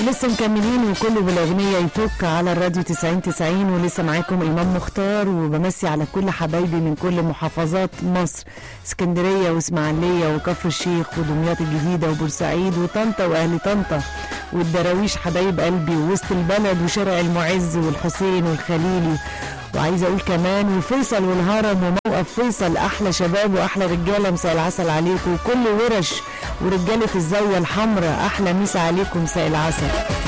لسه مكملين وكله بالاغنيه يفك على الراديو 90 90 ولسه معاكم امام مختار وبمسي على كل حبايبي من كل محافظات مصر اسكندريه واسماعيليه وكفر الشيخ ودمياط الجديده وبورسعيد وطنطا واهل طنطا والدراويش حبايب قلبي ووسط البلد وشارع المعز والحسين والخليلي وعايزه اقول كمان وفيصل والهرم وموقف فيصل احلى شباب واحلى رجاله مساء العسل عليكم وكل ورش ورجاله الزاويه الحمراء احلى مسا عليكم مساء العسل